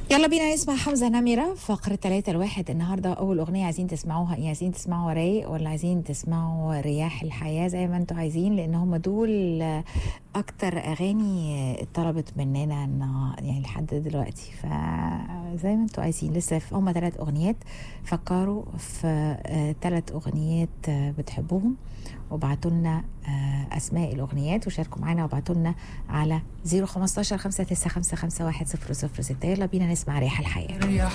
يلا بينا نسمع حمزة نمرة فقرة ثلاثة الواحد النهاردة أول أغنية عايزين تسمعوها إيه عايزين تسمعوا رايق ولا عايزين تسمعوا رياح الحياة زي ما انتوا عايزين لأن هم دول أكتر أغاني اتطلبت مننا النها- يعني لحد دلوقتي فزي ما انتوا عايزين لسه في- هم ثلاث أغنيات فكروا في ثلاث أغنيات آه، بتحبوهم وابعتوا لنا آه، اسماء الاغنيات وشاركوا معانا وابعتوا لنا على 015 595 5100 يلا بينا نسمع ريح الحياه رياح